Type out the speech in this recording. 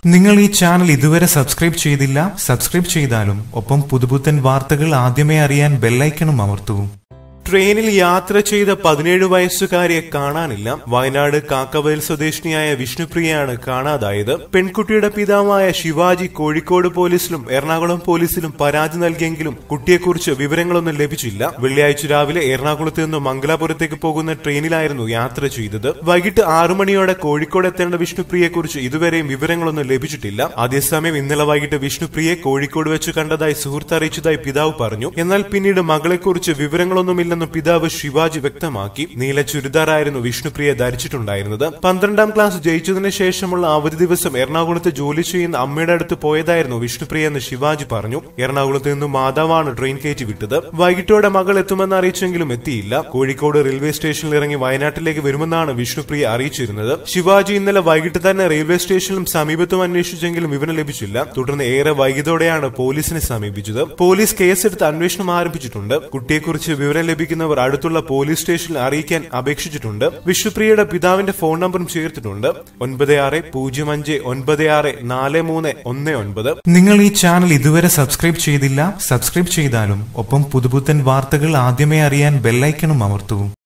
നിങ്ങൾ ഈ ചാനൽ ഇതുവരെ സബ്സ്ക്രൈബ് ചെയ്തില്ല സബ്സ്ക്രൈബ് ചെയ്താലും ഒപ്പം പുതുപുത്തൻ വാർത്തകൾ ആദ്യമേ അറിയാൻ ബെല്ലൈക്കണും അമർത്തൂ ട്രെയിനിൽ യാത്ര ചെയ്ത പതിനേഴ് വയസ്സുകാരിയെ കാണാനില്ല വയനാട് കാക്കവയൽ സ്വദേശിനിയായ വിഷ്ണുപ്രിയയാണ് കാണാതായത് പെൺകുട്ടിയുടെ പിതാവായ ശിവാജി കോഴിക്കോട് പോലീസിലും എറണാകുളം പോലീസിലും പരാതി നൽകിയെങ്കിലും കുട്ടിയെക്കുറിച്ച് വിവരങ്ങളൊന്നും ലഭിച്ചില്ല വെള്ളിയാഴ്ച രാവിലെ എറണാകുളത്ത് നിന്ന് മംഗലാപുരത്തേക്ക് പോകുന്ന ട്രെയിനിലായിരുന്നു യാത്ര ചെയ്തത് വൈകിട്ട് ആറു മണിയോടെ കോഴിക്കോട് എത്തേണ്ട വിഷ്ണുപ്രിയയെക്കുറിച്ച് ഇതുവരെയും വിവരങ്ങളൊന്നും ലഭിച്ചിട്ടില്ല അതേസമയം ഇന്നലെ വൈകിട്ട് വിഷ്ണുപ്രിയെ കോഴിക്കോട് വെച്ച് കണ്ടതായി സുഹൃത്ത് അറിയിച്ചതായി പിതാവ് പറഞ്ഞു എന്നാൽ പിന്നീട് മകളെക്കുറിച്ച് വിവരങ്ങളൊന്നുമില്ലെന്നും പിതാവ് ശിവാജി വ്യക്തമാക്കി നീല ചുരിദാറായിരുന്നു വിഷ്ണുപ്രിയ ധരിച്ചിട്ടുണ്ടായിരുന്നത് പന്ത്രണ്ടാം ക്ലാസ് ജയിച്ചതിന് ശേഷമുള്ള അവധി ദിവസം എറണാകുളത്ത് ജോലി ചെയ്യുന്ന അമ്മയുടെ അടുത്ത് പോയതായിരുന്നു വിഷ്ണുപ്രിയ എന്ന് ശിവാജി പറഞ്ഞു എറണാകുളത്ത് നിന്ന് മാധവാണ് ട്രെയിൻ കയറ്റി വിട്ടത് വൈകിട്ടോടെ മകൾ എത്തുമെന്ന് അറിയിച്ചെങ്കിലും എത്തിയില്ല കോഴിക്കോട് റെയിൽവേ സ്റ്റേഷനിൽ ഇറങ്ങി വയനാട്ടിലേക്ക് വരുമെന്നാണ് വിഷ്ണുപ്രിയ അറിയിച്ചിരുന്നത് ശിവാജി ഇന്നലെ വൈകിട്ട് തന്നെ റെയിൽവേ സ്റ്റേഷനിലും സമീപത്തും അന്വേഷിച്ചെങ്കിലും വിവരം ലഭിച്ചില്ല തുടർന്ന് ഏറെ വൈകിട്ടോടെയാണ് പോലീസിനെ സമീപിച്ചത് പോലീസ് കേസെടുത്ത് അന്വേഷണം ആരംഭിച്ചിട്ടുണ്ട് കുട്ടിയെക്കുറിച്ച് വിവരം ലഭിക്കുന്നവർ അടുത്തുള്ള പോലീസ് സ്റ്റേഷനിൽ അറിയിക്കാൻ അപേക്ഷിച്ചിട്ടുണ്ട് വിഷ്ണുപ്രിയയുടെ പിതാവിന്റെ ഫോൺ നമ്പറും ചേർത്തിട്ടുണ്ട് ഒൻപത് ആറ് പൂജ്യം അഞ്ച് ഒൻപത് ആറ് നാല് മൂന്ന് ഒന്ന് ഒൻപത് നിങ്ങൾ ഈ ചാനൽ ഇതുവരെ സബ്സ്ക്രൈബ് ചെയ്തില്ല സബ്സ്ക്രൈബ് ചെയ്താലും ഒപ്പം പുതുപുത്തൻ വാർത്തകൾ ആദ്യമേ അറിയാൻ ബെല്ലൈക്കണും അമർത്തൂ